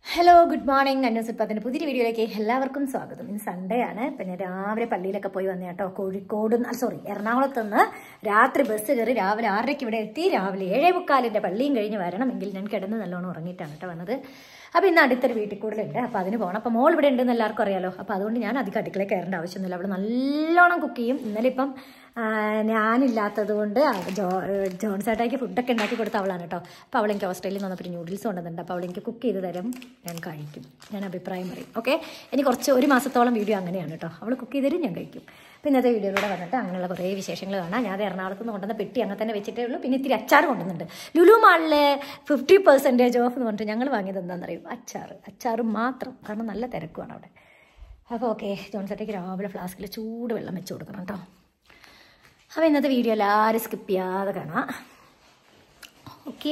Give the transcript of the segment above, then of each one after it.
Hello good morning അന്വേഷിപ്പത്തിൻ്റെ പുതിയ വീഡിയോയിലേക്ക് എല്ലാവർക്കും സ്വാഗതം ഇന്ന് സൺഡേ ആണ് പിന്നെ രാവിലെ പള്ളിയിലൊക്കെ പോയി വന്നേ കേട്ടോ കോഴിക്കോട് സോറി എറണാകുളത്ത് നിന്ന് രാത്രി ബസ് കയറി രാവിലെ ആറരയ്ക്ക് ഇവിടെ എത്തി രാവിലെ ഏഴേ മുക്കാലിൻ്റെ പള്ളിയും കഴിഞ്ഞ് വരണമെങ്കിൽ ഞാൻ കിടന്ന് നല്ലോണം ഉറങ്ങിയിട്ടാണ് കേട്ടോ വന്നത് അപ്പോൾ ഇന്ന് അടുത്തൊരു വീട്ടിൽ കൂടുതലുണ്ട് അപ്പോൾ അതിന് പോകണം അപ്പോൾ മോൾ ഇവിടെ ഉണ്ടെന്ന് എല്ലാവർക്കും അറിയാലോ അപ്പോൾ അതുകൊണ്ട് ഞാൻ അധികം അടുക്കളയിൽ കയറേണ്ട ആവശ്യമൊന്നുമില്ല അവിടെ നല്ലോണം കുക്ക് ചെയ്യും ഇന്നലെ ഇപ്പം ആ, ഞാനില്ലാത്തത് കൊണ്ട് ജോ ജോൺ ചേട്ടായിക്ക് ഫുഡൊക്കെ ഉണ്ടാക്കി കൊടുത്ത അവളാണ് കേട്ടോ അപ്പോൾ അവൾ എനിക്ക് ഓസ്ട്രേലിയയിൽ നിന്ന് വന്നപ്പോൾ ന്യൂഡിൽസ് കൊണ്ടുവന്നിട്ടുണ്ട് അപ്പോൾ അവൾ എനിക്ക് കുക്ക് ചെയ്ത് തരും ഞാൻ കഴിക്കും ഞാൻ അഭിപ്രായം പറയും ഓക്കെ ഇനി കുറച്ച് ഒരു മാസത്തോളം വീഡിയോ അങ്ങനെയാണ് കേട്ടോ അവൾ കുക്ക് ചെയ്ത് തരും ഞാൻ കഴിക്കും അപ്പോൾ ഇന്നത്തെ വീഡിയോയിലൂടെ വന്നിട്ട് അങ്ങനെയുള്ള കുറേ വിശേഷങ്ങൾ കാണാം ഞാൻ അത് എറണാകുളത്ത് നിന്ന് കൊണ്ടുവന്ന പെട്ടി അങ്ങനെ തന്നെ വെച്ചിട്ടേ ഉള്ളൂ പിന്നെ ഇത്തിരി അച്ചാർ കൊണ്ടുവന്നുണ്ട് ലുലു മാളിലെ ഫിഫ്റ്റി പെർസെൻറ്റേജ് ഓഫ് എന്ന് പറഞ്ഞിട്ട് ഞങ്ങൾ വാങ്ങിയത് എന്താണെന്നറിയും അച്ചാർ അച്ചാർ മാത്രം കാരണം നല്ല തിരക്കുമാണ് അവിടെ അപ്പോൾ ഓക്കെ ജോൺസേട്ടയ്ക്ക് രാവിലെ ഫ്ലാസ്കിൽ ചൂട് വെള്ളം വെച്ച് കൊടുക്കണം കേട്ടോ അപ്പോൾ ഇന്നത്തെ വീഡിയോ എല്ലാവരും സ്കിപ്പ് ചെയ്യാതെ കാണാം ഓക്കെ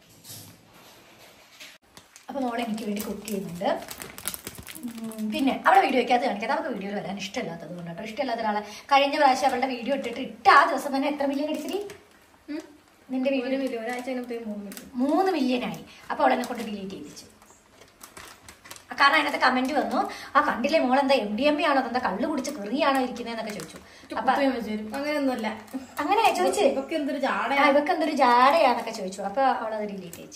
അപ്പോൾ മോളെ എനിക്ക് വേണ്ടി കുക്ക് ചെയ്യുന്നുണ്ട് ഉം, പിന്നെ അവളെ വീഡിയോ വയ്ക്കാതെ കാണിക്കാതെ അവൾക്ക് വീഡിയോയിൽ വരാൻ ഇഷ്ടമില്ലാത്തത് കൊണ്ട് കേട്ടോ ഇഷ്ടമില്ലാത്ത ഒരാളെ കഴിഞ്ഞ പ്രാവശ്യം അവളുടെ വീഡിയോ ഇട്ടിട്ട് ഇട്ട ആ ദിവസം തന്നെ എത്ര മില്യൺ അടിച്ചിരി നിന്റെ വീഡിയോ മില്യൺ ഒരാഴ്ച കഴിഞ്ഞപ്പോഴത്തേക്ക് മൂന്ന് മില്യൺ മൂന്ന് മില്യൺ ആയി അപ്പോൾ അവളെന്നെ കൊണ്ട് ഡിലീറ്റ് ചെയ്യിച്ചു കാരണം അതിനകത്ത് കമന്റ് വന്നു ആ കണ്ടില്ലേ മോളെന്താ എം ഡി എം എ ആണോ അതെന്താ കള്ളു കുടിച്ച് കെറിയാണോ ഇരിക്കുന്നതെന്നൊക്കെ ചോദിച്ചു അപ്പൊ കുപ്പയും വെച്ച് തരും അങ്ങനെയൊന്നുമല്ല അങ്ങനെ ചോദിച്ചു ഇവക്ക് എന്തൊരു ജാട ആ, ഇവക്ക് എന്തൊരു ജാടയാന്നൊക്കെ ചോദിച്ചു അപ്പൊ അവളത് ഡിലീറ്റ് ചെയ്ച്ചു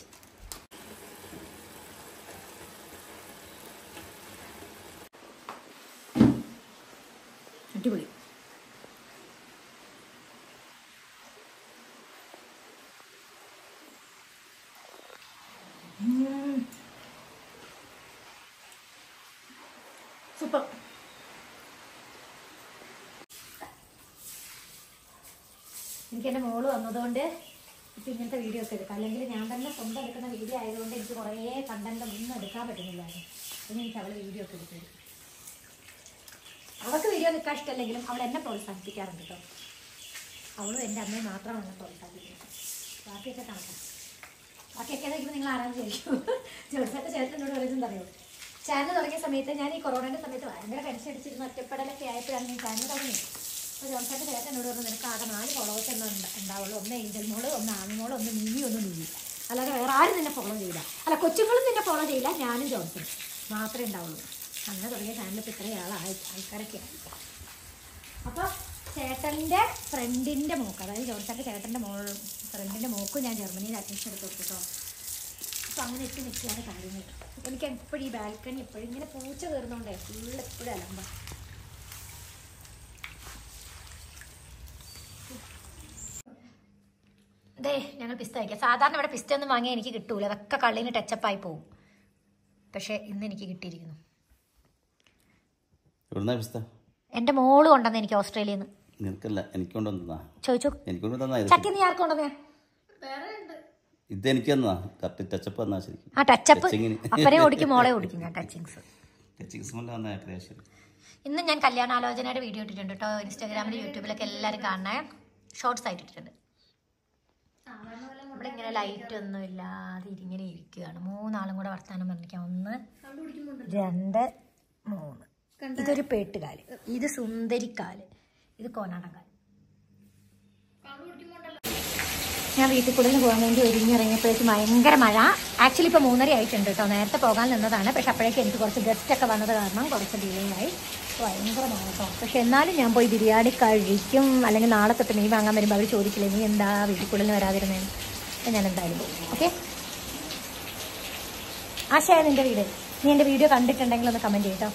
അടിപൊളി സൂപ്പർ എനിക്ക് എൻ്റെ മോള് വന്നതുകൊണ്ട് ഇപ്പം ഇങ്ങനത്തെ വീഡിയോ ഒക്കെ എടുക്കാം അല്ലെങ്കിൽ ഞാൻ തന്നെ സ്വന്തം എടുക്കുന്ന വീഡിയോ ആയതുകൊണ്ട് എനിക്ക് കുറേ കണ്ടന്റ് ഒന്നും എടുക്കാൻ പറ്റുന്നില്ലായിരുന്നു ഇനി എനിക്ക് അവളെ വീഡിയോ ഒക്കെ എടുത്തു തരും അവൾക്ക് വീഡിയോ നിൽക്കാൻ ഇഷ്ടമല്ലെങ്കിലും അവൾ എന്നെ പ്രോത്സാഹിപ്പിക്കാറുണ്ട് കേട്ടോ അവളും എൻ്റെ അമ്മയും മാത്രമാണ് എന്നെ പ്രോത്സാഹിപ്പിക്കുന്നത് ബാക്കിയൊക്കെ കണക്കാം ബാക്കിയൊക്കെ നോക്കുമ്പോൾ നിങ്ങൾ ആരാന്ന് ചോദിക്കും ജോലിസൊക്കെ ചേട്ടനോട് പറയുന്നത് അറിയോ ചാനൽ തുടങ്ങിയ സമയത്ത് ഞാൻ ഈ കൊറോണയുടെ സമയത്ത് ഭയങ്കര ടെൻഷൻ അടിച്ചിരുന്നു ഒറ്റപ്പെടലൊക്കെ ആയപ്പോഴാണ് ഞാൻ ചാനൽ തുടങ്ങിയത് അപ്പോൾ ജോൺസായിട്ട് ചേട്ടൻ എന്നോട് പറഞ്ഞു നിനക്ക് ആകെ നാല് ഫോളോവേഴ്സ് എന്ന് ഉണ്ടാവുള്ളൂ ഒന്ന് ഏഞ്ചൽ മോള് ഒന്ന് ആമിമോള് ഒന്ന് മിനി ഒന്ന് മിനി അല്ലാതെ വേറെ ആരും നിന്നെ ഫോളോ ചെയ്യില്ല അല്ല കൊച്ചുങ്ങളും നിന്നെ ഫോളോ ചെയ്യില്ല ഞാനും ജോൺസൺ മാത്രമേ ഉണ്ടാവുള്ളൂ അങ്ങനെ തുടങ്ങിയ ചാനൽ ഇപ്പോൾ ഇത്രയും ആളായി ആൾക്കാരൊക്കെ ആയി അപ്പോൾ ചേട്ടൻ്റെ ഫ്രണ്ടിൻ്റെ മോക്ക് അതായത് ജോൺസൻ്റെ ചേട്ടൻ്റെ മോൾ ഫ്രണ്ടിൻ്റെ മോക്കും ഞാൻ ജർമ്മനിയിൽ അഡ്മിഷൻ എടുത്ത് കൊടുത്തിട്ടോ അപ്പോൾ അങ്ങനെ എത്തി നിൽക്കുകയാണ് കാര്യങ്ങൾ എനിക്ക് എപ്പോഴും ഈ ബാൽക്കണി എപ്പോഴും ഇങ്ങനെ പൂച്ച കയറുന്നോണ്ടേ ഫുള്ള് എപ്പോഴും അലമ്പ ദേ ഞങ്ങൾ പിസ്ത കഴിക്കാം സാധാരണ ഇവിടെ പിസ്ത ഒന്നും വാങ്ങിയാൽ എനിക്ക് കിട്ടൂല അതൊക്കെ കള്ളിന് ടച്ചപ്പായി പോകും പക്ഷേ ഇന്ന് എനിക്ക് കിട്ടിയിരിക്കുന്നു എവിടുന്നാ പിസ്ത എൻ്റെ മോള് കൊണ്ടുവന്ന് എനിക്ക് ഓസ്ട്രേലിയയിൽ നിന്ന് നിനക്കല്ല എനിക്ക് കൊണ്ടുവന്നതാ ചോദിച്ചു എനിക്ക് കൊണ്ട് തന്നാ ഇത് ചക്കി നീ ആർക്ക് കൊണ്ടുവന്നേ ഇത് എനിക്ക് തന്നാ കറക്റ്റ് ടച്ചപ്പ് തന്നാ ശരിക്കും ആ ടച്ചപ്പ് ടച്ചിങ്ങിന്. അപ്പനെ ഓടിക്കും മോളെ ഓടിക്കും ഞാൻ ടച്ചിങ്സ് ടച്ചിങ് സ്മെല്ല് വന്നാ ക്രിയേഷൻ ഇന്ന് ഞാൻ കല്യാണാലോചനയുടെ വീഡിയോ ഇട്ടിട്ടുണ്ട് കേട്ടോ ഇൻസ്റ്റാഗ്രാമിൽ യൂട്യൂബിലൊക്കെ എല്ലാവരും കാണണേ ഷോർട്സ് ആയിട്ട് ഇട്ടിട്ടുണ്ട് ഇവിടെ ഇങ്ങനെ ലൈറ്റ് ഒന്നും ഇല്ലാതെ ഇങ്ങനെ ഇരിക്കുകയാണ് മൂന്നാളും കൂടെ വർത്താനം പറഞ്ഞിരിക്കാം ഒന്ന് രണ്ട് മൂന്ന് ഇതൊരു പേട്ടുകാല് ഇത് സുന്ദരിക്കാല് ഇത് കോനാടങ്കാല് ഞാൻ വീട്ടിൽ കൂടുതൽ പോകാൻ വേണ്ടി ഒരുങ്ങിറങ്ങിയപ്പോഴേക്ക് ഭയങ്കര മഴ ആക്ച്വലി ഇപ്പോൾ മൂന്നര ആയിട്ടുണ്ട് കേട്ടോ നേരത്തെ പോകാൻ നിന്നതാണ് പക്ഷെ അപ്പോഴേക്കും എനിക്ക് കുറച്ച് ഗസ്റ്റ് ഒക്കെ വന്നത് കാരണം കുറച്ച് ഡിലേ ആയി ഭയങ്കര മഴ കേട്ടോ പക്ഷെ എന്നാലും ഞാൻ പോയി ബിരിയാണി കഴിക്കും അല്ലെങ്കിൽ നാളെ തൊട്ട് മീൻ വാങ്ങാൻ വരുമ്പോൾ അവർ ചോദിക്കില്ലേ നീ എന്താ വീട്ടിൽ കൂടുതൽ വരാതിരുന്നേന്ന് അപ്പോൾ ഞാൻ എന്തായാലും പോകും ഓക്കെ ആശയ നിൻ്റെ വീട് നീ എൻ്റെ വീഡിയോ കണ്ടിട്ടുണ്ടെങ്കിൽ ഒന്ന് കമൻറ്റ് ചെയ്യട്ടോ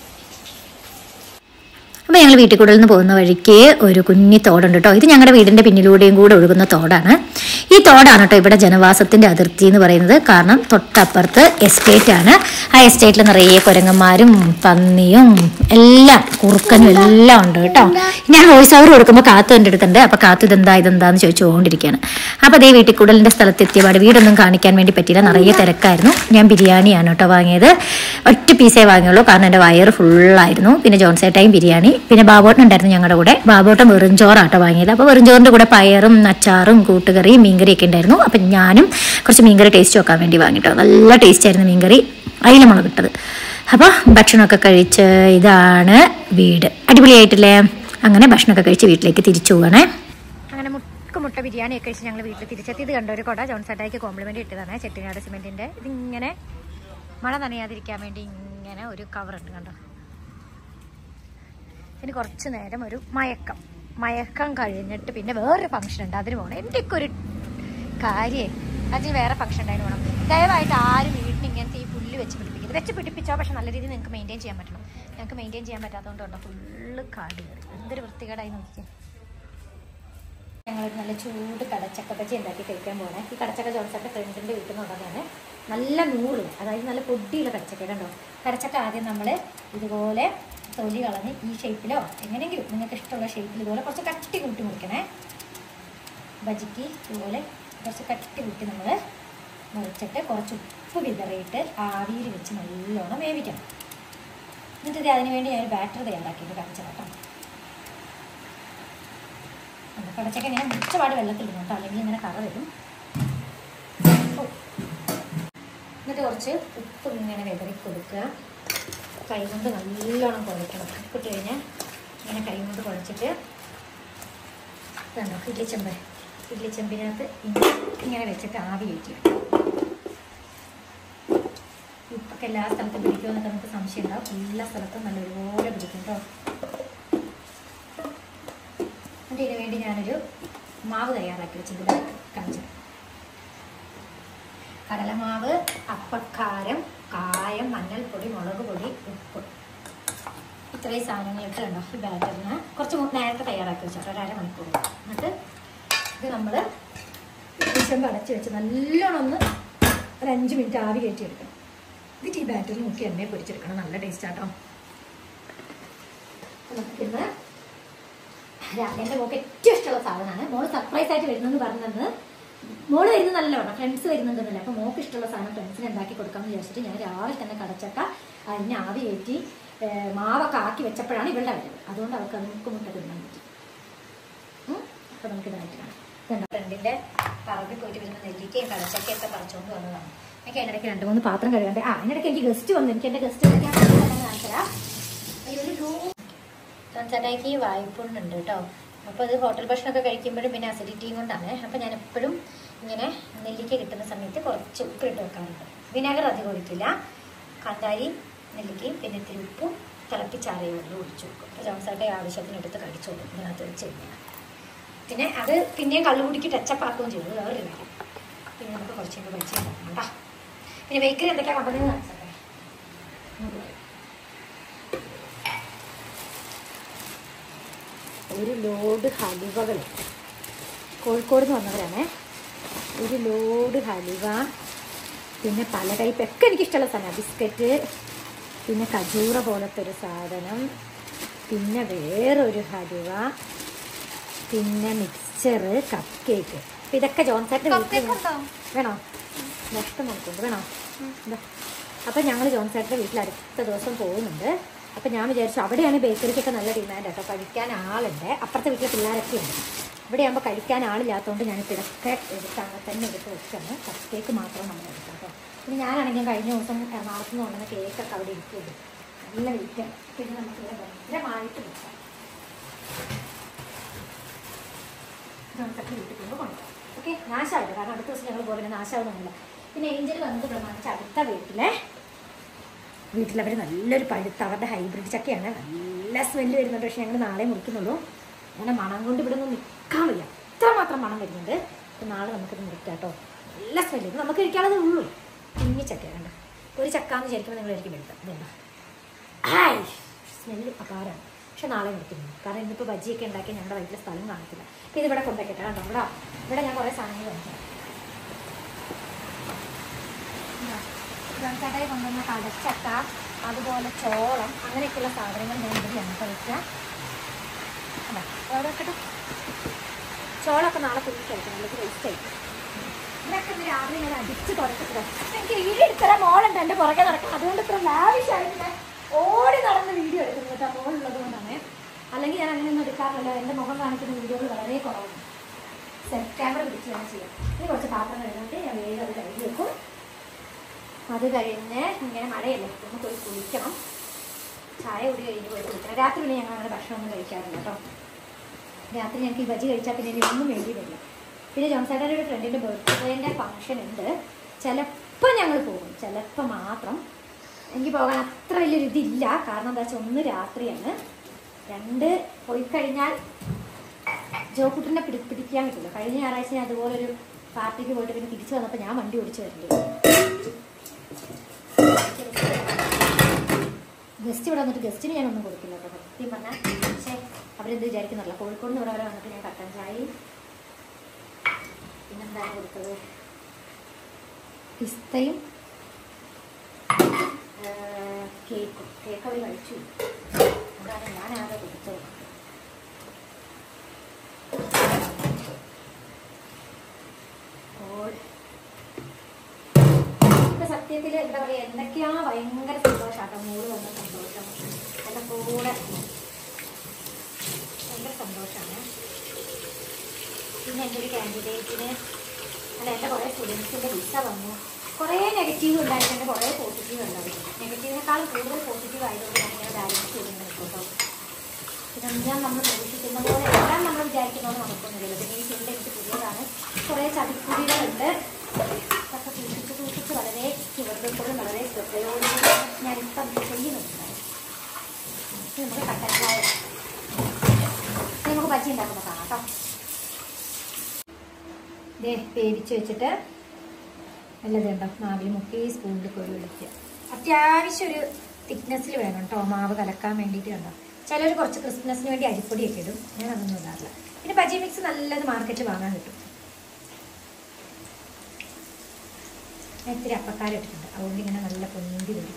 അപ്പോൾ ഞങ്ങൾ വീട്ടിൽ കൂടെ നിന്ന് പോകുന്ന വഴിക്ക് ഒരു കുഞ്ഞി തോടുണ്ട് കേട്ടോ ഇത് ഞങ്ങളുടെ വീടിൻ്റെ പിന്നിലൂടെയും കൂടെ ഒഴുകുന്ന തോടാണ് ഈ തോടാണ് കേട്ടോ ഇവിടെ ജനവാസത്തിൻ്റെ അതിർത്തി എന്ന് പറയുന്നത് കാരണം തൊട്ടപ്പുറത്ത് എസ്റ്റേറ്റ് ആണ് ആ എസ്റ്റേറ്റിൽ നിറയെ കുരങ്ങന്മാരും പന്നിയും എല്ലാം കുറുക്കനും എല്ലാം ഉണ്ട് കേട്ടോ ഞാൻ വോയിസ് ഓവർ കൊടുക്കുമ്പോൾ കാത്തു എൻ്റെ അടുത്തുണ്ട് അപ്പോൾ കാത്തു ഇതെന്താ ഇതെന്താന്ന് ചോദിച്ചുകൊണ്ടിരിക്കുകയാണ് അപ്പോൾ അതേ വീട്ടിൽ കൂടലിൻ്റെ സ്ഥലത്ത് എത്തിയപാട് വീടൊന്നും കാണിക്കാൻ വേണ്ടി പറ്റിയില്ല നിറയെ തിരക്കായിരുന്നു ഞാൻ ബിരിയാണിയാണ് കേട്ടോ വാങ്ങിയത് ഒറ്റ പീസേ വാങ്ങിയുള്ളൂ കാരണം എൻ്റെ വയറ് ഫുള്ളായിരുന്നു പിന്നെ ജോൺസേട്ടായും ബിരിയാണി പിന്നെ ബാബോട്ടൻ ഉണ്ടായിരുന്നു ഞങ്ങളുടെ കൂടെ ബാബോട്ടൻ വെറുംചോറാട്ടോ വാങ്ങിയത് അപ്പോൾ വെറുംചോറിൻ്റെ കൂടെ പയറും അച്ചാറും കൂട്ടുകറിയും മീൻകറിയൊക്കെ ഉണ്ടായിരുന്നു അപ്പം ഞാനും കുറച്ച് മീൻകറി ടേസ്റ്റ് നോക്കാൻ വേണ്ടി വാങ്ങിട്ടോ നല്ല ടേസ്റ്റ് ആയിരുന്നു മീൻകറി അയിലമുളക് ഇട്ടത് അപ്പോൾ ഭക്ഷണമൊക്കെ കഴിച്ച് ഇതാണ് വീട് അടിപൊളിയായിട്ടില്ലേ അങ്ങനെ ഭക്ഷണമൊക്കെ കഴിച്ച് വീട്ടിലേക്ക് തിരിച്ചു പോകണേ അങ്ങനെ മുക്ക് മുട്ട ബിരിയാണി ഒക്കെ കഴിച്ച് ഞങ്ങൾ വീട്ടിൽ തിരിച്ചെത്തി ഇത് കണ്ട ഒരു കൊട ജോൺസേട്ടായിക്ക് കോംപ്ലിമെന്റ് ഇട്ടതാണ് ചെട്ടിനാട് സിമെന്റിന്റെ ഇതിങ്ങനെ മഴ നനയാതിരിക്കാൻ വേണ്ടി ഇങ്ങനെ ഒരു കവറുണ്ട് കണ്ടോ ഇനി കുറച്ച് നേരം ഒരു മയക്കം മയക്കം കഴിഞ്ഞിട്ട് പിന്നെ വേറൊരു ഫംഗ്ഷൻ ഉണ്ട് അതിന് പോകണം എൻ്റെയൊക്കെ ഒരു കാര്യേ അതിന് വേറെ ഫംഗ്ഷൻ ഉണ്ടായിരുന്നു പോകണം ദയവായിട്ട് ആരും വീട്ടിൽ ഇങ്ങനത്തെ ഈ പുല്ല് വെച്ച് പിടിപ്പിക്കരുത് വെച്ച് പിടിപ്പിച്ചോ പക്ഷെ നല്ല രീതിയിൽ നിങ്ങൾക്ക് മെയിൻറ്റെയിൻ ചെയ്യാൻ പറ്റണം ഞങ്ങൾക്ക് മെയിൻറ്റെയിൻ ചെയ്യാൻ പറ്റാത്തതുകൊണ്ടുണ്ടോ ഫുള്ള് കാട് കയറി എന്തൊരു വൃത്തികേടായി നോക്കിയേ ഞങ്ങളൊരു നല്ല ചൂട് കടച്ചക്ക ബജി ഉണ്ടാക്കി കഴിക്കാൻ പോകണേ ഈ കടച്ചക്ക ജോൺസന്റെ ഫ്രണ്ടിന്റെ വീട്ടിൽ നിന്നുള്ളതാണ് നല്ല നൂറ് അതായത് നല്ല പൊടിയുള്ള കടച്ചക്ക കണ്ടോ കടച്ചക്ക ആദ്യം നമ്മൾ ഇതുപോലെ തൊലി കളഞ്ഞ് ഈ ഷേപ്പിലോ എങ്ങനെയെങ്കിലും നിങ്ങൾക്ക് ഇഷ്ടമുള്ള ഷേപ്പിൽ ഇതുപോലെ കുറച്ച് കട്ടി കൂട്ടി മുറിക്കണേ ബജിക്ക് ഇതുപോലെ കുറച്ച് കട്ടി കൂട്ടി നമ്മൾ മുറിച്ചിട്ട് കുറച്ച് ഉപ്പ് വിതറിയിട്ട് ആവിയിൽ വെച്ച് നല്ലോണം വേവിക്കണം എന്നിട്ട് ഇത് അതിന് വേണ്ടി ഞാൻ ബാറ്റർ തയ്യാറാക്കിയിട്ട് കാണിച്ചു കേട്ടോ കടച്ചക്ക ഞാൻ മുച്ചപാട് വെള്ളത്തിലിടുന്നു കേട്ടോ അല്ലെങ്കിൽ ഇങ്ങനെ കറ വരും ഓ. എന്നിട്ട് കുറച്ച് ഉപ്പ് ഇങ്ങനെ വിതറി കൊടുക്കുക കൈ കൊണ്ട് നല്ലോണം കുഴക്കണം ഉപ്പിട്ട് കഴിഞ്ഞാൽ ഇങ്ങനെ കൈ കൊണ്ട് കുഴച്ചിട്ട് കണ്ടോ ഇഡ്ലി ചെമ്പ് ഇഡ്ലി ചെമ്പിനകത്ത് ഇങ്ങനെ ഇങ്ങനെ വെച്ചിട്ട് ആവി കയറ്റി വെക്കണം ഉപ്പൊക്കെ എല്ലാ സ്ഥലത്തും പിടിക്കുമെന്നൊക്കെ നമുക്ക് സംശയം ഉണ്ടാവും എല്ലാ സ്ഥലത്തും നല്ല ഒരുപോലെ പിടിക്കും കേട്ടോ എന്നിട്ട് ഇതിനു വേണ്ടി ഞാനൊരു മാവ് തയ്യാറാക്കി വെച്ചിട്ടുണ്ട് കാണിച്ചു കടലമാവ് അപ്പക്കാരം കായം മഞ്ഞൾപ്പൊടി മുളക് പൊടി ഉപ്പ് ഇത്രയും സാധനങ്ങളൊക്കെ ഉണ്ടോ ഈ ബാറ്ററിന് കുറച്ച് മു- നേരത്തെ തയ്യാറാക്കി വെച്ചിട്ട് ഒരു അരമണിക്കൂർ എന്നിട്ട് ഇത് നമ്മൾ ചെമ്പ് അടച്ച് വെച്ച് നല്ലോണം ഒന്ന് ഒരു അഞ്ച് മിനിറ്റ് ആവി കയറ്റിയെടുക്കണം എന്നിട്ട് ഈ ബാറ്ററിൽ മുക്കി എണ്ണയെ പൊരിച്ചെടുക്കണം നല്ല ടേസ്റ്റ് ആട്ടോ നമുക്കിന്ന് രാവിലെ എൻ്റെ മോൾക്ക് ഏറ്റവും ഇഷ്ടമുള്ള സാധനമാണ് മോള് സർപ്രൈസ് ആയിട്ട് വരുന്നെന്ന് പറഞ്ഞത് മോള് വരുന്നത് നല്ല വേണം ഫ്രണ്ട്സ് വരുന്നുണ്ടെന്നല്ല അപ്പോൾ മോൾക്ക് ഇഷ്ടമുള്ള സാധനം ഫ്രണ്ട്സിന് ഉണ്ടാക്കി കൊടുക്കാമെന്ന് വിചാരിച്ചിട്ട് ഞാൻ രാവിലെ തന്നെ കടച്ചക്ക അതിന് ആവി കയറ്റി ഏഹ്, മാവൊക്കെ ആക്കി വെച്ചപ്പോഴാണ് ഇവളുടെ വരുന്നത് അതുകൊണ്ട് അവൾക്ക് അത് മുക്ക് മുട്ട തിന്നാൻ പറ്റി അപ്പോൾ നമുക്ക് ഇതായിട്ട് കാണാം ഇതുണ്ടോ ഫ്രണ്ടിൻ്റെ പറമ്പിൽ പോയിട്ട് വരുന്ന നെല്ലിക്കയും കടച്ചക്കയൊക്കെ പറിച്ചുകൊണ്ട് വന്നതാണ് എനിക്ക് അതിനിടയ്ക്ക് രണ്ട് മൂന്ന് പാത്രം കഴുകണ്ടേ ആ അതിനിടയ്ക്ക് എനിക്ക് ഗസ്റ്റ് വന്നു എനിക്ക് എൻ്റെ ഗസ്റ്റ് കാണിച്ചതാ ഒരു റൂം ചേട്ടായിക്ക് വായ്പുണ്ടുണ്ട് കേട്ടോ അപ്പോൾ അത് ഹോട്ടൽ ഭക്ഷണമൊക്കെ കഴിക്കുമ്പോഴും പിന്നെ അസിഡിറ്റിയും കൊണ്ടാണ് അപ്പോൾ ഞാൻ എപ്പോഴും ഇങ്ങനെ നെല്ലിക്ക കിട്ടുന്ന സമയത്ത് കുറച്ച് ഉപ്പ് ഇട്ട് വെക്കാറുണ്ട് വിനാഗർ അധികം ഒഴിക്കില്ല കാന്താരി നെല്ലിക്കയും പിന്നെ ഇത്തിരി ഉപ്പും തിളപ്പിച്ചാറിയ വെള്ളം ഒഴിച്ചു വെക്കും അപ്പോൾ ജോൺസാട്ടെ ആവശ്യത്തിന് എടുത്ത് കഴിച്ചോളും ഇതിനകത്ത് വെച്ച് കഴിഞ്ഞാൽ പിന്നെ അത് പിന്നെയും കള്ളുകുടിക്ക് ടച്ചപ്പ് ആക്കുകയും ചെയ്തു അത് വേറൊരു കാര്യം പിന്നെ നമുക്ക് കുറച്ചും കൂടെ കഴിച്ച് നോക്കാം കേട്ടോ പിന്നെ ബേക്കറി എന്തൊക്കെയാണ് കൊണ്ടുവന്നത് കാണിച്ചേ ഒരു ലോഡ് ഹലുവകൾ കോഴിക്കോട് നിന്ന് വന്നവരാണേ ഒരു ലോഡ് ഹലുവ പിന്നെ പല ടൈപ്പ് ഒക്കെ എനിക്ക് ഇഷ്ടമുള്ള സാധനം ബിസ്ക്കറ്റ് പിന്നെ കജൂറ പോലത്തെ ഒരു സാധനം പിന്നെ വേറൊരു ഹലുവ പിന്നെ മിക്സ്ചർ കപ്പ് കേക്ക് അപ്പം ഇതൊക്കെ ജോൺസായിട്ട് വീട്ടിൽ വേണോ നഷ്ടം നോക്കുന്നുണ്ട് വേണോ ഇതാ. അപ്പം ഞങ്ങൾ ജോൺസായിട്ട് വീട്ടിൽ അടുത്ത ദിവസം പോകുന്നുണ്ട് അപ്പം ഞാൻ വിചാരിച്ചു അവിടെയാണ് ബേക്കറിക്കൊക്കെ നല്ല ഡിമാൻഡ് കേട്ടോ കഴിക്കാൻ ആളുണ്ട് അപ്പുറത്തെ വീട്ടിലെ പിള്ളേരൊക്കെ ഉണ്ട് ഇവിടെ ആകുമ്പോൾ കഴിക്കാൻ ആളില്ലാത്തതുകൊണ്ട് ഞാൻ ഇതൊക്കെ എടുത്ത് അങ്ങനെ തന്നെ എടുത്ത് വെച്ചാണ് കപ്പ് കേക്ക് മാത്രം നമ്മൾ എടുക്കാം കേട്ടോ പിന്നെ ഞാനാണെങ്കിൽ കഴിഞ്ഞ ദിവസം എറണാകുളത്ത് നിന്ന് കൊണ്ടുവന്ന കേക്കൊക്കെ അവിടെ ഇരിക്കുള്ളൂ നല്ല വെയിറ്റാണ് പിന്നെ നമുക്ക് ഇവിടെ ഭയങ്കരമായിട്ട് വെക്കാം ജോൺസൊക്കെ വീട്ടിൽ പോകുമ്പോൾ കൊണ്ടുപോകാം ഓക്കെ നാശമാവില്ല കാരണം അടുത്ത ദിവസം ഞങ്ങൾ പോകുമ്പോൾ നാശമാവുന്നില്ല പിന്നെ ഏഞ്ചൽ വന്നത് പ്രമാണിച്ച് അടുത്ത വീട്ടിലെ വീട്ടിലവർ നല്ലൊരു പഴുത്ത അവരുടെ ഹൈബ്രിഡ് ചക്കയാണ് നല്ല സ്മെല്ല് വരുന്നുണ്ട് പക്ഷെ ഞങ്ങൾ നാളെ മുറിക്കുന്നുള്ളൂ അങ്ങനെ മണം കൊണ്ട് ഇവിടെ നിന്ന് നിൽക്കാൻ വയ്യ അത്രമാത്രം മണം വരുന്നുണ്ട് അപ്പോൾ നാളെ നമുക്കിത് മുറിക്കാം കേട്ടോ നല്ല സ്മെല്ല് ഇത് നമുക്ക് കഴിക്കാനുള്ളതേ ഉള്ളൂ കുഞ്ഞി ചക്ക കണ്ട ഒരു ചക്ക എന്ന് വിചാരിക്കുമ്പോൾ നിങ്ങൾ ആയിരിക്കും എടുത്തത് ഇതുണ്ടോ ഹായ് സ്മെല്ല് അപാരമാണ് പക്ഷെ നാളെ മുറിക്കുന്നു കാരണം ഇന്നിപ്പോൾ ബജിയൊക്കെ ഉണ്ടാക്കി ഞങ്ങളുടെ വയറ്റിലെ സ്ഥലം കാണത്തില്ല അപ്പോൾ ഇതിവിടെ കൊണ്ടുവയ്ക്കട്ടെ കേട്ടോ ഇവിടെ ഇവിടെ ഞാൻ കുറേ സാധനങ്ങൾ വാങ്ങിക്കാം കടയിൽ കൊണ്ടുവന്ന കടച്ചക്ക അതുപോലെ ചോളം അങ്ങനെയൊക്കെയുള്ള സാധനങ്ങൾ ഞാൻ ഇതിലാണ് കഴിക്കുക അതാ അവിടെ വെക്കട്ടെ ചോളമൊക്കെ നാളെ കുഞ്ഞി കഴിക്കണം അല്ലെങ്കിൽ വേസ്റ്റ് ആയി ഇതൊക്കെ ഇന്ന് രാവിലെ ഞാൻ അടിച്ച് തുടക്കത്തില്ല എനിക്ക് വീഡിയോ എടുത്തരാ മോളുണ്ട് എൻ്റെ പുറകെ നടക്കണം അതുകൊണ്ട് ഇത്ര ലാവിഷായിട്ട് ഞാൻ ഓടി നടന്ന് വീഡിയോ എടുക്കുന്നത് കേട്ടോ മോളുള്ളത് കൊണ്ടാണ് അല്ലെങ്കിൽ ഞാൻ അങ്ങനെയൊന്നും എടുക്കാറില്ല എൻ്റെ മുഖം കാണിക്കുന്ന വീഡിയോകൾ വളരെ കുറവാണ് സെൽഫ് ക്യാമറ പിടിച്ച് വേണം ചെയ്യാം ഇനി കുറച്ച് പാത്രം കഴുകാണ്ട് ഞാൻ വേഗം അത് കഴുകി വെക്കും അത് കഴിഞ്ഞ് ഇങ്ങനെ മഴയല്ലേ ഒന്ന് പോയി കുളിക്കണം ചായ കൂടി കഴിഞ്ഞ് പോയി കുളിക്കണം രാത്രി പിന്നെ ഞങ്ങൾ അങ്ങനെ ഭക്ഷണമൊന്നും കഴിക്കാറില്ല കേട്ടോ രാത്രി ഞങ്ങൾക്ക് ഈ ബജി കഴിച്ചാൽ പിന്നെ ഇനി ഒന്നും വേണ്ടി വരില്ല പിന്നെ ജോൺസേട്ടൻ്റെ ഒരു ഫ്രണ്ടിൻ്റെ ബർത്ത്ഡേൻ്റെ ഫംഗ്ഷൻ ഉണ്ട് ചിലപ്പോൾ ചിലപ്പോൾ ഞങ്ങൾ പോകും ചിലപ്പോൾ മാത്രം എനിക്ക് പോകാൻ അത്ര വലിയൊരു ഇതില്ല കാരണം എന്താ വെച്ചാൽ ഒന്ന് രാത്രിയാണ് രണ്ട് പോയി കഴിഞ്ഞാൽ ജോക്കുട്ടിനെ പിടി പിടിക്കാൻ കിട്ടില്ല കഴിഞ്ഞ ഞായറാഴ്ച ഞാൻ അതുപോലൊരു പാർട്ടിക്ക് പോയിട്ട് പിന്നെ തിരിച്ചു വന്നപ്പോൾ ഞാൻ വണ്ടി ഓടിച്ചു വരേണ്ടി വന്നു ഗസ്റ്റ് ഇവിടെ വന്നിട്ട് ഗസ്റ്റിന് ഞാനൊന്നും കൊടുക്കില്ല കേട്ടോ സത്യം പറഞ്ഞാൽ പക്ഷേ അവരെന്ത് വിചാരിക്കുന്നില്ല കോഴിക്കോട് നിന്ന് ഇവിടെ വരെ വന്നിട്ട് ഞാൻ കട്ടൻ ചായയും പിന്നെന്താണ് കൊടുത്തത് പിസ്തയും ആ, കേക്കും കേക്ക് അവർ കഴിച്ചു അതാണ് ഞാനാകെ കൊടുത്തത് അപ്പോൾ ഇപ്പൊ സത്യത്തിൽ എന്താ പറയാ എന്തൊക്കെയാ ഭയങ്കര സന്തോഷാട്ടോ മൂട് വന്ന സന്തോഷം എല്ലാം കൂടെ ഭയങ്കര സന്തോഷമാണ് പിന്നെ എൻ്റെ ഒരു കാൻഡിഡേറ്റിന് അല്ല എൻ്റെ കുറേ സ്റ്റുഡൻസിൻ്റെ വിസ വന്നു കുറേ നെഗറ്റീവ് ഉണ്ടായിട്ടുണ്ട് കുറേ പോസിറ്റീവ് ഉണ്ടായിട്ടുണ്ട് നെഗറ്റീവിനേക്കാളും കൂടുതൽ പോസിറ്റീവ് ആയതുകൊണ്ട് ഞാൻ ബാലൻസ് ചെയ്യുന്നുണ്ട് കേട്ടോ പിന്നെ ഞാൻ നമ്മൾ പ്രതീക്ഷിക്കുന്ന പോലെ എല്ലാം നമ്മൾ വിചാരിക്കുന്ന പോലെ നടക്കുന്നില്ല പിന്നെ ഈ ഫീൽഡ് എനിക്ക് പുതിയതാണ് കുറേ ചതിക്കുഴികളുണ്ട് അതൊക്കെ സൂക്ഷിച്ച് സൂക്ഷിച്ച് വളരെ സുഹൃത്തുക്കളും വളരെ ശ്രദ്ധയോടും ഞാനിപ്പം ചെയ്യുന്നുണ്ട് ഇനി നമുക്ക് കട്ടൻ ചായ ഇനി നമുക്ക് ബജ്ജി ഉണ്ടാക്കുമ്പോൾ കാണാം കേട്ടോ ദേ വേവിച്ച് വെച്ചിട്ട് നല്ലത് ഉണ്ടോ മാവിൽ മുക്കി സ്പൂണിൽ കോരി ഒഴിക്കുക അത്യാവശ്യം ഒരു തിക്നെസ്സിൽ വേണം കേട്ടോ മാവ് കലക്കാൻ വേണ്ടിയിട്ട് കണ്ടോ ചിലർ കുറച്ച് ക്രിസ്മസിന് വേണ്ടി അരിപ്പൊടിയൊക്കെ ഇടും ഞാൻ അതൊന്നും ഇടാറില്ല പിന്നെ ബജി മിക്സ് നല്ലത് മാർക്കറ്റിൽ വാങ്ങാൻ കിട്ടും ഞാൻ ഇത്തിരി അപ്പക്കാരം ഇട്ടിട്ടുണ്ട് അതുകൊണ്ട് ഇങ്ങനെ നല്ല പൊന്തി വരും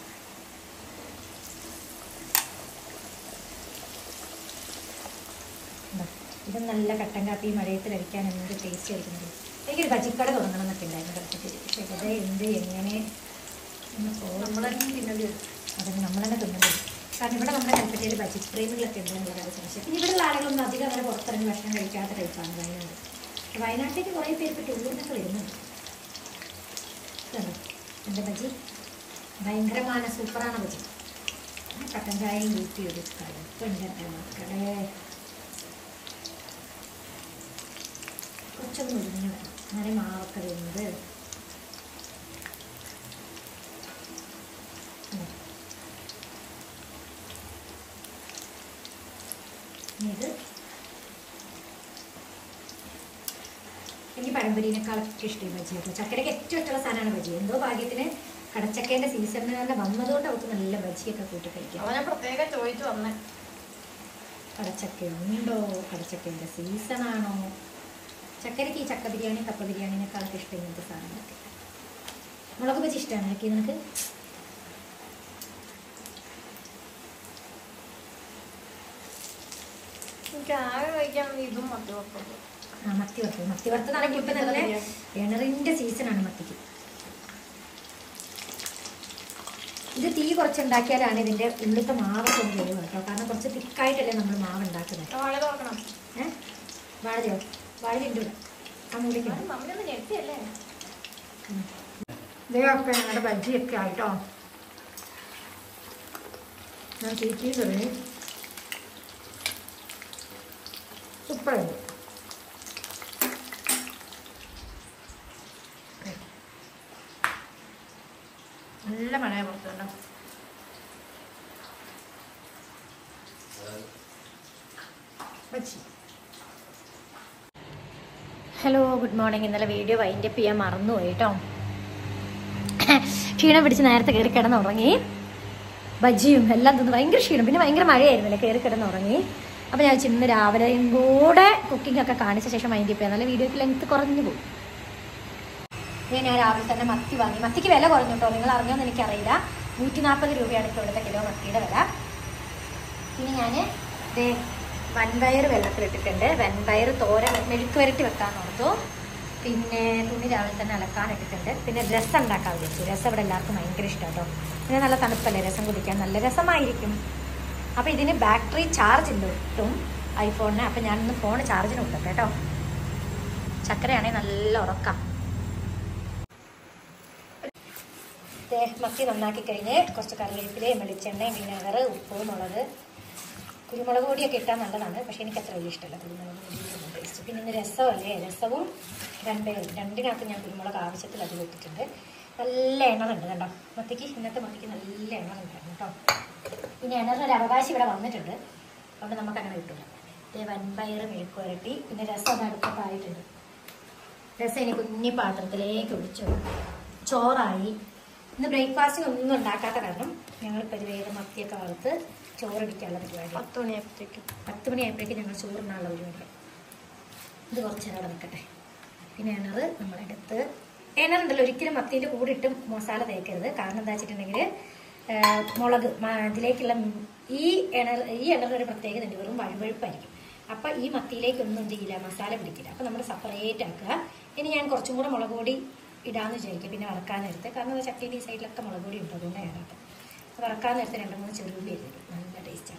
ഉണ്ടോ? ഇത് നല്ല കട്ടൻ കാപ്പി ഈ മഴയത്ത് കഴിക്കാൻ എന്ത് ടേസ്റ്റ് ആയിരിക്കുന്നത് എനിക്കൊരു ബജിക്കട തുടങ്ങണം എന്നൊക്കെ ഉണ്ടായിരുന്നു പഠിച്ചിട്ട് പക്ഷേ ഇത് എന്ത് എങ്ങനെ നമ്മൾ തന്നെ തിന്നേണ്ടി വരും അതൊക്കെ നമ്മൾ തന്നെ തിന്നേണ്ടി വരും കാരണം ഇവിടെ നമ്മുടെ കൽപ്പറ്റയിൽ ബജി പ്രേമികളൊക്കെ ഉണ്ട് എന്നുള്ളതാണ് സംശയം പിന്നെ ഇവിടെയുള്ള ആളുകളൊന്നും അധികം അങ്ങനെ പുറത്തിറങ്ങി ഭക്ഷണം കഴിക്കാത്ത ടൈപ്പാണ് വയനാട് വയനാട്ടിലേക്ക് കുറേ പേര് ഇപ്പോൾ ടൂറിൽ നിന്നൊക്കെ വരുന്നുണ്ട് ഇതുണ്ടോ? എൻ്റെ ബജി ഭയങ്കരமான സൂപ്പറാണ് ബജി കട്ടൻ ചായയും കൂട്ടി ഒരു കടുപ്പുണ്ട് എൻ്റെ മക്കളെ കുറച്ചൊന്ന് മുരിഞ്ഞ് വേണം അങ്ങനെ മാവൊക്കെ വെന്ത് ഉം. ഇനി ഇത് എനിക്ക് പഴംപൊരിനേക്കാളൊക്കെ ഇഷ്ടം ഈ ബജി കേട്ടോ ചക്കരയ്ക്ക് ഏറ്റവും ഇഷ്ടമുള്ള സാധനമാണ് ബജി എന്തോ ഭാഗ്യത്തിന് കടച്ചക്കേൻ്റെ സീസണിൽ തന്നെ വന്നതുകൊണ്ട് അവർക്ക് നല്ല ബജിയൊക്കെ കൂട്ടി കഴിക്കാം അവനെ പ്രത്യേകം ചോദിച്ചു വന്നേ കടച്ചക്ക ഉണ്ടോ കടച്ചക്കേൻ്റെ സീസണാണോ ചക്കരയ്ക്ക് ഈ ചക്ക ബിരിയാണി കപ്പ ബിരിയാണിനേക്കാളൊക്കെ ഇഷ്ടം ഇങ്ങനത്തെ സാധനങ്ങളൊക്കെ മുളക് ബജി ഇഷ്ടമാണ് എനിക്ക് നിനക്ക് എനിക്ക് ആകെ കഴിക്കാൻ ഇതും മറ്റു വെക്കുന്നത് ആ മത്തി വറുത്തത് മത്തി വറുത്തതാണെങ്കിൽ ഇപ്പം നല്ല കിണറിൻ്റെ സീസണാണ് മത്തിക്ക് ഇത് തീ കുറച്ചുണ്ടാക്കിയാലാണ് ഇതിൻ്റെ ഉള്ളിലത്തെ മാവ് കൊണ്ട് വരിക കേട്ടോ കാരണം കുറച്ച് തിക്കായിട്ടല്ലേ നമ്മൾ മാവ് ഉണ്ടാക്കുന്നത് വാഴ തുറക്കണം ഏ വാഴയോ വാഴയുണ്ട് ഇവിടെ ആ മൂലിക്കുണ്ട് നമ്മളൊന്ന് ഞെട്ടിയല്ലേ ഇതൊക്കെ ഞങ്ങളുടെ ബജ്ജിയൊക്കെ ആയിട്ടോ ഞാൻ തീറ്റി തുടങ്ങി സൂപ്പറുണ്ട് നല്ല മഴയാണ് പുറത്തുണ്ടോ ബജ്ജി ഹലോ ഗുഡ് മോർണിംഗ് ഇന്നലെ വീഡിയോ വൈൻഡപ്പ് ചെയ്യാൻ മറന്നുപോയി കേട്ടോ ക്ഷീണം പിടിച്ച് നേരത്തെ കയറി കിടന്നുറങ്ങി ബജ്ജിയും എല്ലാം തിന്ന് ഭയങ്കര ക്ഷീണം പിന്നെ ഭയങ്കര മഴയായിരുന്നല്ലേ കയറി കിടന്നുറങ്ങി അപ്പോൾ ഞാൻ വെച്ച് ഇന്ന് രാവിലെയും കൂടെ കുക്കിംഗ് ഒക്കെ കാണിച്ച ശേഷം വൈൻഡപ്പ് ചെയ്യാം നല്ല വീഡിയോക്ക് ലെങ്ത് കുറഞ്ഞു പോകും ഇത് ഞാൻ രാവിലെ തന്നെ മത്തി വാങ്ങി മത്തിക്ക് വില കുറഞ്ഞു കേട്ടോ നിങ്ങൾ അറിഞ്ഞോന്ന് എനിക്കറിയില്ല നൂറ്റി നാൽപ്പത് രൂപയാണ് ഇപ്പോൾ ഇവിടുത്തെ കിലോ മത്തിയുടെ വില പിന്നെ ഞാൻ ഇത് വൻപയർ വെള്ളത്തിലിട്ടിട്ടുണ്ട് വൻപയർ തോര മെഴുക്ക് വരട്ടി വെക്കാൻ ഓർത്തു പിന്നെ തുണി രാവിലെ തന്നെ അലക്കാൻ ഇട്ടിട്ടുണ്ട് പിന്നെ രസം ഉണ്ടാക്കാൻ വിളിച്ചു രസം ഇവിടെ എല്ലാവർക്കും ഭയങ്കര ഇഷ്ടം കേട്ടോ പിന്നെ നല്ല തണുപ്പല്ലേ രസം കുടിക്കാൻ നല്ല രസമായിരിക്കും അപ്പോൾ ഇതിന് ബാറ്ററി ചാർജ് കിട്ടും ഐഫോണിന് അപ്പം ഞാനിന്ന് ഫോൺ ചാർജിന് കൊടുക്കട്ടെ കേട്ടോ ചക്കരയാണെങ്കിൽ നല്ല ഉറക്കാം ദേ, മത്തി നന്നാക്കി കഴിഞ്ഞ് കുറച്ച് കറിവേപ്പിലയും വെളിച്ചെണ്ണയും വിനാഗർ ഉപ്പ് മുളക് കുരുമുളക് പൊടിയൊക്കെ ഇട്ടാൽ നല്ലതാണ് പക്ഷെ എനിക്ക് അത്ര വലിയ ഇഷ്ടമല്ല കുരുമുളക് പൊടിയുടെ ടേസ്റ്റ് പിന്നെ ഇന്ന് രസമല്ലേ രസവും രണ്ടേ രണ്ടിനകത്ത് ഞാൻ കുരുമുളക് ആവശ്യത്തിൽ അതിൽ ഇട്ടിട്ടുണ്ട് നല്ല എണ്ണറുണ്ട് കണ്ടോ മത്തിക്ക് ഇന്നത്തെ മത്തിക്ക് നല്ല എണ്ണറുണ്ടായിരുന്നു കേട്ടോ പിന്നെ എണ്ണറിനൊരു അവകാശം ഇവിടെ വന്നിട്ടുണ്ട് അതുകൊണ്ട് നമുക്ക് അങ്ങനെ കിട്ടില്ല ഇതേ വൻപയർ മെഴുക്ക് പുരട്ടി പിന്നെ രസം അത് അടുപ്പത്തായിട്ടുണ്ട് രസം ഇനി കുഞ്ഞി പാത്രത്തിലേക്ക് ഒഴിച്ചു ചോറായി ഇന്ന് ബ്രേക്ക്ഫാസ്റ്റിന് ഒന്നും ഉണ്ടാക്കാത്ത കാരണം ഞങ്ങളിപ്പോൾ ഇത് വേഗം മത്തിയൊക്കെ വറുത്ത് ചോറടിക്കാനുള്ള പരിപാടി പത്ത് മണിയായപ്പോഴത്തേക്കും പത്ത് മണിയായപ്പോഴേക്കും ഞങ്ങൾ ചോറിനാനുള്ള പരിപാടി ഇത് കുറച്ച് നേരം അവിടെ നിൽക്കട്ടെ പിന്നെ എണ്ണറ് നമ്മളെടുത്ത് എണ്ണറുണ്ടല്ലോ ഒരിക്കലും മത്തീൻ്റെ കൂടെ ഇട്ട് മസാല തേക്കരുത് കാരണം എന്താ വെച്ചിട്ടുണ്ടെങ്കിൽ മുളക് മ- ഇതിലേക്കുള്ള മീൻ- ഈ എണർ ഈ എണ്ണറിന് ഒരു പ്രത്യേകത ഉണ്ട് വെറും വഴുവഴുപ്പായിരിക്കും അപ്പം ഈ മത്തിയിലേക്കൊന്നും എന്ത് ചെയ്യില്ല മസാല പിടിക്കില്ല അപ്പം നമ്മൾ സെപ്പറേറ്റ് ആക്കുക ഇനി ഞാൻ കുറച്ചും കൂടെ മുളക് പൊടി ഇടാന്ന് വിചാരിക്കും പിന്നെ വറക്കാൻ നേരത്തെ കാരണം എന്താ ചട്ടിയുടെ ഈ സൈഡിലൊക്കെ മുളക് പൊടി ഉണ്ട് അതുകൊണ്ട് ഞാനത് വറക്കാൻ നേരത്തെ രണ്ട് മൂന്ന് ചെറുള്ളി അരിഞ്ഞിടും നല്ല ടേസ്റ്റാണ്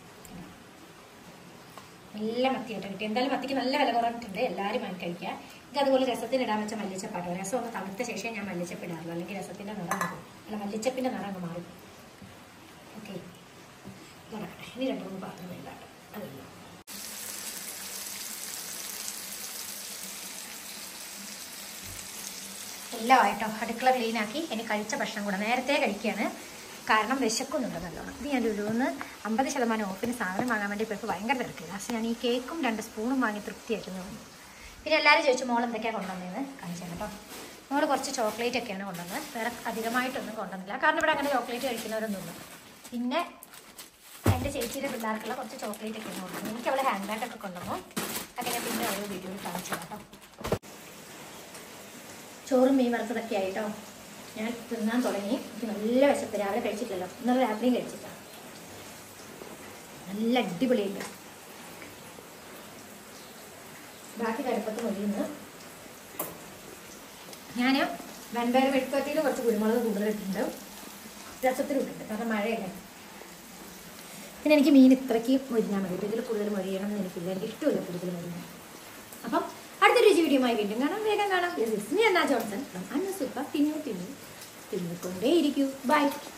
നല്ല മത്തിയായിട്ട് കിട്ടി എന്തായാലും മത്തിക്ക് നല്ല വില കുറഞ്ഞിട്ടുണ്ട് എല്ലാവരും വാങ്ങി കഴിക്കുക എനിക്ക് അതുപോലെ രസത്തിന് ഇടാൻ വെച്ച മല്ലിച്ചപ്പാട്ടോ രസം ഒന്ന് തണുത്ത ശേഷം ഞാൻ മല്ലിച്ചപ്പ് ഇടാറുള്ളൂ അല്ലെങ്കിൽ രസത്തിന്റെ നിറം അങ്ങ് പോകും അല്ല മല്ലിച്ചപ്പിന്റെ നിറം അങ്ങ് മാറും ഓക്കെ നടക്കട്ടെ ഇനി രണ്ട് മൂന്ന് പാത്രം ഇല്ലാട്ടെ അതല്ലോ എല്ലാം ആയിട്ടോ അടുക്കള ക്ലീൻ ആക്കി ഇനി കഴിച്ച ഭക്ഷണം കൂടെ നേരത്തെ കഴിക്കുകയാണ് കാരണം വിശക്കുന്നുണ്ട് നല്ലോണം ഇത് ഞാൻ ലുലുന്ന് അമ്പത് ശതമാനം ഓഫിന് സാധനം വാങ്ങാൻ വേണ്ടി പോയപ്പോൾ ഭയങ്കര തിരക്കില്ല ലാസ്റ്റ് ഞാൻ ഈ കേക്കും രണ്ട് സ്പൂണും വാങ്ങി തൃപ്തിയായിരുന്നു വന്നു പിന്നെ എല്ലാവരും ചോദിച്ചു മോൾ എന്തൊക്കെയാണ് കൊണ്ടുവന്നതെന്ന് കാണിച്ചു കേട്ടോ മോൾ കുറച്ച് ചോക്ലേറ്റ് ഒക്കെയാണ് കൊണ്ടുവന്നത് വേറെ അധികമായിട്ടൊന്നും കൊണ്ടുവന്നില്ല കാരണം ഇവിടെ അങ്ങനെ ചോക്ലേറ്റ് കഴിക്കുന്നവരൊന്നുമില്ല പിന്നെ എൻ്റെ ചേച്ചിയുടെ പിള്ളേർക്കുള്ള കുറച്ച് ചോക്ലേറ്റ് ഒക്കെയാണ് കൊണ്ടുവന്നത് എനിക്ക് അവിടെ ഹാൻഡ് ബാഗ് ഒക്കെ കൊണ്ടുവന്നു അങ്ങനെ പിന്നെ ഓരോ വീഡിയോയിൽ കാണിച്ചു കേട്ടോ ചോറും മീൻ വറുത്തതൊക്കെ ആയിട്ടോ ഞാൻ തിന്നാൻ തുടങ്ങി എനിക്ക് നല്ല വിശപ്പ് രാവിലെ കഴിച്ചിട്ടില്ലല്ലോ ഇന്നലെ രാത്രിയും കഴിച്ചില്ല നല്ല അടിപൊളിയുണ്ട് ബാക്കി കടുപ്പത്ത് മതിയെന്ന് ഞാൻ വൻപയർ വെട്ടുപറ്റിയിൽ കുറച്ച് കുരുമുളക് കൂടുതലിട്ടുണ്ട് രസത്തിലും ഇട്ടിട്ടുണ്ട് കാരണം മഴയല്ലേ പിന്നെ എനിക്ക് മീൻ ഇത്രയ്ക്ക് മൊരിഞ്ഞാൽ മതി ഇതിൽ കൂടുതൽ മൊരിയണം എന്ന് എനിക്കില്ല എനിക്ക് ഇഷ്ടമില്ല കൂടുതൽ മൊരിയാൻ അപ്പം അടുത്തൊരു രുചി വീഡിയോയുമായി വീണ്ടും കാണാം വേഗം കാണാം എന്നാ ജോൺസൺ അന്ന സൂപ്പർ തിന്നു തിന്നു തിന്നുകൊണ്ടേയിരിക്കൂ ബൈ